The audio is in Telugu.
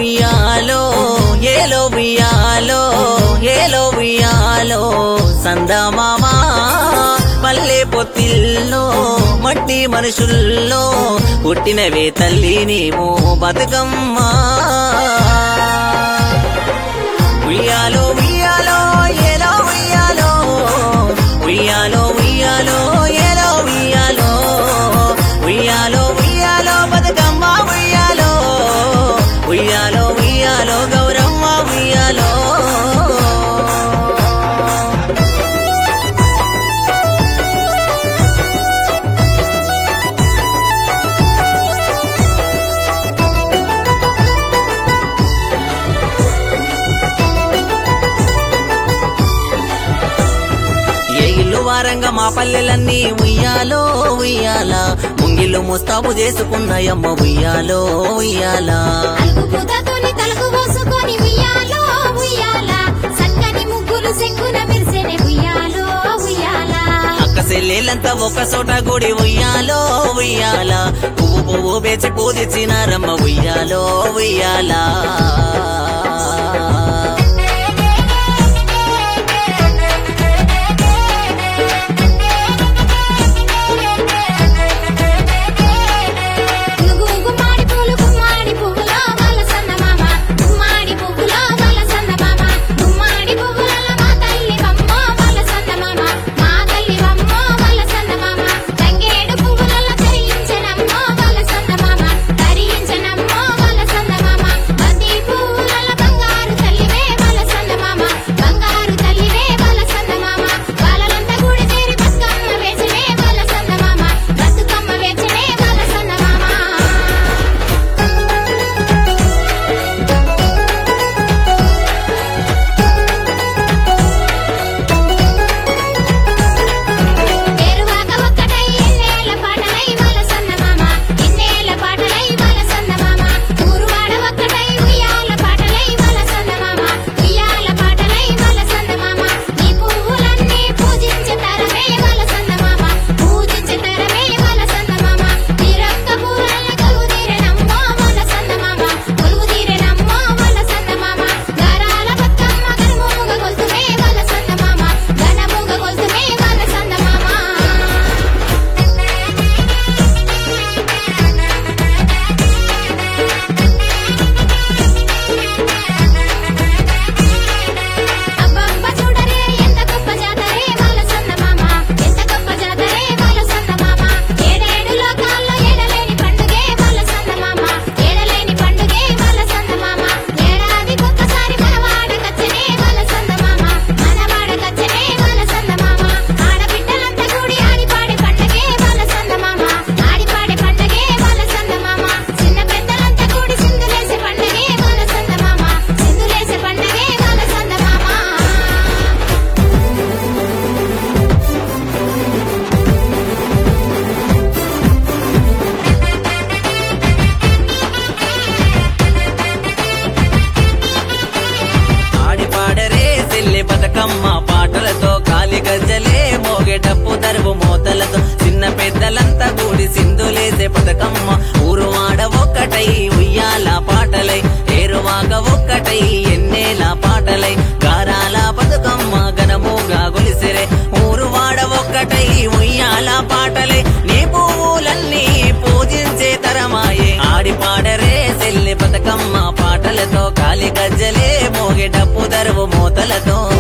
ఉయ్యాలో ఏలో ఉయ్యాలో ఏలో ఉయ్యాలో సందమామా పల్లె పొత్తిల్లో మట్టి మనుషుల్లో పుట్టినవే తల్లి నీవు బతుకమ్మా ఉయ్యాలో ఉయ్యాలో ఏలో ఉయ్యాలో ఉయ్యాలో ఉయ్యాలో ఏలో ఉయ్యాలో ఉయ్యాలో ఉయ్యాలో బతుకమ్మ ఉయ్యాలో ఉయ్యాలో ఉయ్యాలో గౌరమ్మ ఉయ్యాలో ఏ ఇల్లు వారంగా మా పల్లెలన్నీ ఉయ్యాలో ఉయ్యాల ముంగిళ్ళు ముస్తాబు చేసుకున్నాయమ్మ ఉయ్యాలో ఉయ్యాలా అలుగు పూతతోని తలకు పోసుకొని ఉయ్యాలో ఉయ్యాల సక్కని ముగ్గులు సెక్కున మెరిసెనే ఉయ్యాలో ఉయ్యాల అక్క చెల్లెలంతా ఒక చోట గుడి ఉయ్యాలో ఉయ్యాల పువ్వు పువ్వు వేచి పూజించినారమ్మ ఉయ్యాలో ఉయ్యాలా గుగు గుమ్మాడి పూలు గుమ్మాడి పువ్వులో వల సందమామ గుమ్మాడి పువ్వులో వల సందమామ గుమ్మాడి పువ్వులలో మా తల్లి వమ్మో వల సందమామ మా తల్లి వమ్మో వల సందమామ తంగేడు పువ్వులలో ధరించనమ్మో వల సందమామ ధరించనమ్మో వల సందమామ బంతి పువ్వులలో బంగారు తల్లివే వల సందమామ బంగారు తల్లివే వల సందమామ బాలలంతా గుడి చేరి బతుకమ్మ వేచనే వల సందమామ బతుకమ్మ వేచనే వల సందమామ ఏరువాక ఒక్కటై ఎన్నేల పాటలై వల సందమామ ఎన్నేల పాటలై వల సందమామ ఊరువాడ ఒక్కటై ఉయ్యాల పాటలై వల సందమామ ఉయ్యాల పాటలై వల సందమామ నీ పువ్వులన్నీ పూజించే తరమే వల సందమామ పూజించే తరమే వల సందమామ నీ రొక్క పూలల్ల కొలువు తీరెనమ్మో వల సందమామ కొలువు తీరెనమ్మో వల సందమామ గారాల బతుకమ్మ గనమూగ గొలుసుమే వల సందమామ గనమూగ గొలుసుమే వల సందమామ అబ్బబ్బ చూడరే ఎంత గొప్ప జాతరే వాళ్ళ సందమామ ఎంత గొప్ప జాతరే వాళ్ళ సందమామ ఏడేడు లోకాల్లో ఏడలేని పండుగే వాళ్ళ సందమామ ఏడలేని పండుగే వాళ్ళ సందమామ ఏడాదికి ఒక్కసారి మనవాడ కచ్చనే వాళ్ళ సందమామ మనవాడ కచ్చనే వాళ్ళ సందమామ ఆడబిడ్డలంతా కూడి ఆడిపాడే పండుగే వాళ్ళ సందమామ ఆడిపాడే పండుగే వాళ్ళ సందమామ చిన్న పెద్దలంతా కూడి సింధులేసే పండుగే వాళ్ళ సందమామ సింధులేసే పండుగే వాళ్ళ సందమామ ఆడి పాడరే సెల్లె బతుకమ్మ పాటలతో కాలి గజ్జలే మోగేటప్పు తరుపు మోతలతో చిన్న పెద్దలంతా కూడి సింధులేసే బతుకమ్మ ఊరు వాడ ఒక్కటై ఉయ్యాల పాటలై ఏరువాక ఒక్కటై ఎన్నేల పాటలై గారాల బతుకమ్మ గనముగా గొలిసిరే ఊరు వాడ ఒక్కటై ఉయ్యాల పాటలై నీ పువ్వులన్నీ పూజించే తరమాయే ఆడి పాడరే సెల్లె బతుకమ్మ పాటలతో కాలి గజ్జలే మోగేటప్పు దరువు మోతలతో